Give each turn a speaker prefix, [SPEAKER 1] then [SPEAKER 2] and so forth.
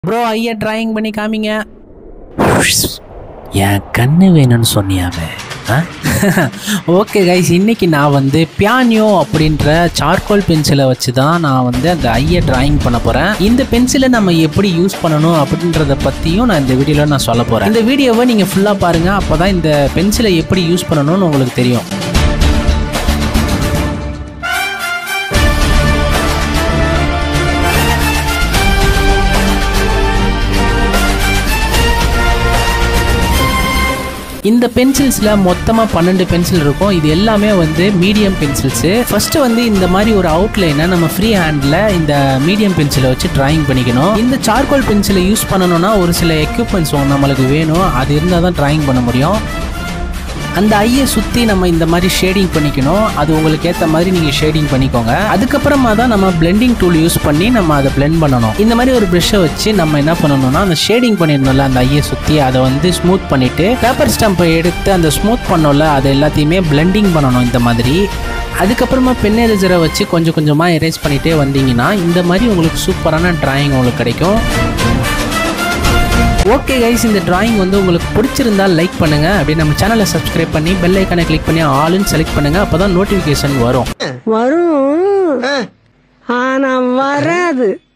[SPEAKER 1] bro ஐயா drawing பண்ணி காமிங்க என் கண்ணு வேணும்னு சொன்னியாமே ஓகே கைஸ் இன்னைக்கு நான் வந்து பியானியோ அப்படின்ற சார்கோல் பென்சிலை வச்சு தான் நான் வந்து அந்த ஐயை டிராயிங் பண்ண போகிறேன் இந்த பென்சிலை நம்ம எப்படி யூஸ் பண்ணணும் அப்படின்றத பற்றியும் நான் இந்த வீடியோவில் நான் சொல்ல போகிறேன் இந்த வீடியோவை நீங்கள் ஃபுல்லாக பாருங்கள் அப்போ தான் இந்த பென்சிலை எப்படி யூஸ் பண்ணணும்னு உங்களுக்கு தெரியும் இந்த பென்சில்ஸில் மொத்தமாக பன்னெண்டு பென்சில் இருக்கும் இது எல்லாமே வந்து மீடியம் பென்சில்ஸு ஃபர்ஸ்ட் வந்து இந்த மாதிரி ஒரு அவுட்லைனை நம்ம ஃப்ரீ ஹேண்டில் இந்த மீடியம் பென்சிலை வச்சு டிராயிங் பண்ணிக்கணும் இந்த சார்கோல் பென்சிலை யூஸ் பண்ணணும்னா ஒரு சில எக்யூப்மெண்ட்ஸ் நம்மளுக்கு வேணும் அது இருந்தால் தான் டிராயிங் பண்ண முடியும் அந்த ஐயை சுற்றி நம்ம இந்த மாதிரி ஷேடிங் பண்ணிக்கணும் அது உங்களுக்கு ஏற்ற மாதிரி நீங்கள் ஷேடிங் பண்ணிக்கோங்க அதுக்கப்புறமா தான் நம்ம பிளெண்டிங் டூல் யூஸ் பண்ணி நம்ம அதை பிளெண்ட் பண்ணணும் இந்த மாதிரி ஒரு ப்ரெஷ்ஷை வச்சு நம்ம என்ன பண்ணணும்னா அந்த ஷேடிங் பண்ணிடணும்ல அந்த ஐயை சுற்றி அதை வந்து ஸ்மூத் பண்ணிவிட்டு பேப்பர் ஸ்டாம்பை எடுத்து அந்த ஸ்மூத் பண்ணோம்ல அதை எல்லாத்தையுமே பிளெண்டிங் பண்ணணும் இந்த மாதிரி அதுக்கப்புறமா பென் எரேசரை வச்சு கொஞ்சம் கொஞ்சமாக எரேஸ் பண்ணிகிட்டே வந்தீங்கன்னா இந்த மாதிரி உங்களுக்கு சூப்பரான டிராயிங் உங்களுக்கு கிடைக்கும் ஓகே கைஸ் இந்த டிராயிங் வந்து உங்களுக்கு பிடிச்சிருந்தா லைக் பண்ணுங்க அப்படியே நம்ம சேனலை சப்ஸ்கிரைப் பண்ணி பெல் ஐக்கானை கிளிக் பண்ணி ஆளுன்னு செலக்ட் பண்ணுங்க அப்பதான் நோட்டிஃபிகேஷன் வரும்
[SPEAKER 2] வரும் ஆனா வராது